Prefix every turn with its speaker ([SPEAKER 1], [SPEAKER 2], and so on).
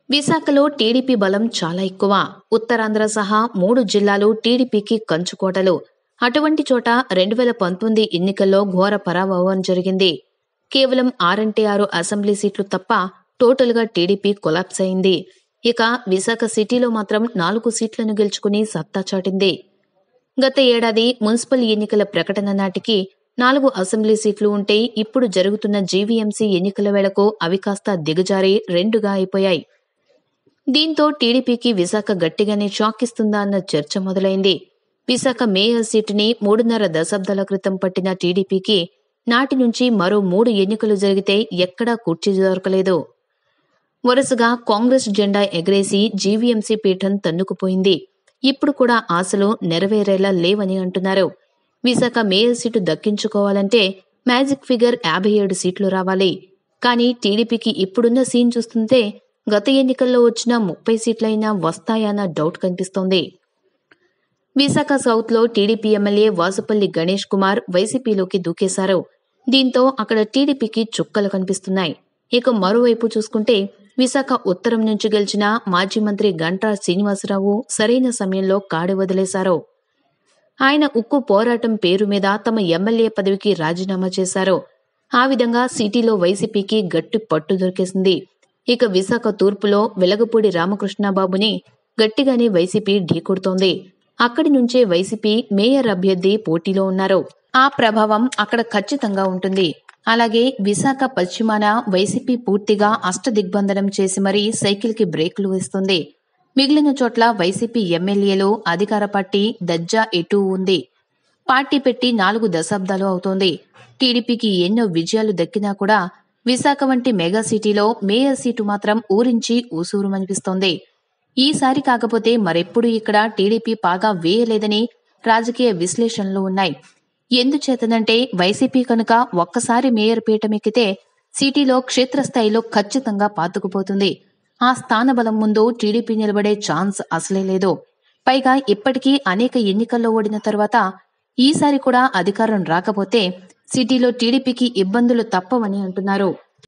[SPEAKER 1] విశాఖలో టీడీపీ బలం చాలా ఎక్కువ ఉత్తరాంధ్ర సహా మూడు జిల్లాలు టీడీపీకి కంచుకోటలు అటువంటి చోట రెండు వేల పంతొమ్మిది ఎన్నికల్లో ఘోర పరాభవం జరిగింది కేవలం ఆరంటే ఆరు అసెంబ్లీ సీట్లు తప్ప టోటల్గా టీడీపీ కొలాప్స్ అయింది ఇక విశాఖ సిటీలో మాత్రం నాలుగు సీట్లను గెలుచుకుని సత్తా చాటింది గత ఏడాది మున్సిపల్ ఎన్నికల ప్రకటన నాటికి నాలుగు అసెంబ్లీ సీట్లు ఉంటే ఇప్పుడు జరుగుతున్న జీవీఎంసీ ఎన్నికల వేళకు అవి కాస్త దిగజారి రెండుగా అయిపోయాయి దీంతో టీడీపీకి విశాఖ గట్టిగానే షాక్ ఇస్తుందా అన్న చర్చ మొదలైంది విశాఖ మేయర్ సీటుని మూడున్నర దశాబ్దాల క్రితం పట్టిన టీడీపీకి నాటి నుంచి మరో మూడు ఎన్నికలు జరిగితే ఎక్కడా కుర్చీ దొరకలేదు వరుసగా కాంగ్రెస్ జెండా ఎగరేసి జీవీఎంసీ పీఠం తన్నుకుపోయింది ఇప్పుడు కూడా ఆశలు నెరవేరేలా లేవని అంటున్నారు విశాఖ మేయర్ సీటు దక్కించుకోవాలంటే మ్యాజిక్ ఫిగర్ యాభై ఏడు సీట్లు రావాలి కానీ టీడీపీకి ఇప్పుడున్న సీన్ చూస్తుంటే గత ఎన్నికల్లో వచ్చిన ముప్పై సీట్లైనా వస్తాయన్న డౌట్ కనిపిస్తోంది విశాఖ సౌత్ లో టీడీపీ ఎమ్మెల్యే వాసుపల్లి గణేష్ కుమార్ వైసీపీలోకి దూకేశారు దీంతో అక్కడ టీడీపీకి చుక్కలు కనిపిస్తున్నాయి ఇక మరోవైపు చూసుకుంటే విశాఖ ఉత్తరం నుంచి గెలిచిన మాజీ మంత్రి గంటా శ్రీనివాసరావు సరైన సమయంలో కాడి వదిలేశారు ఆయన ఉక్కు పోరాటం పేరు మీద తమ ఎమ్మెల్యే పదవికి రాజీనామా చేశారు ఆ విధంగా సిటీలో వైసీపీకి గట్టి పట్టు దొరికేసింది ఇక విశాఖ తూర్పులో వెలగపూడి రామకృష్ణబాబుని గట్టిగానే వైసీపీ ఢీకొడుతోంది అక్కడి నుంచే వైసీపీ మేయర్ అభ్యర్థి పోటీలో ఉన్నారు ఆ ప్రభావం అక్కడ ఖచ్చితంగా ఉంటుంది అలాగే విశాఖ పశ్చిమాన వైసీపీ పూర్తిగా అష్టదిగ్బంధనం చేసి మరీ సైకిల్ కి బ్రేకులు వేస్తుంది మిగిలిన చోట్ల వైసీపీ ఎమ్మెల్యేలు అధికార పార్టీ దజ్జా ఎటూ ఉంది పార్టీ పెట్టి నాలుగు దశాబ్దాలు అవుతోంది టీడీపీకి ఎన్నో విజయాలు దక్కినా కూడా విశాఖ వంటి మెగా సిటీలో మేయర్ సీటు మాత్రం ఊరించి ఊసూరుమనిపిస్తోంది ఈసారి కాకపోతే మరెప్పుడు ఇక్కడ టీడీపీ పాగా వేయలేదని రాజకీయ విశ్లేషణలు ఉన్నాయి ఎందుచేతనంటే వైసీపీ కనుక ఒక్కసారి మేయర్ పీఠమెక్కితే సిటీలో క్షేత్రస్థాయిలో ఖచ్చితంగా పాతుకుపోతుంది ఆ స్థానబలం ముందు టీడీపీ నిలబడే ఛాన్స్ అసలే లేదు పైగా ఇప్పటికీ అనేక ఎన్నికల్లో ఓడిన తర్వాత ఈసారి కూడా అధికారం రాకపోతే సిటీలో టీడీపీకి ఇబ్బందులు తప్పవని అంటున్నారు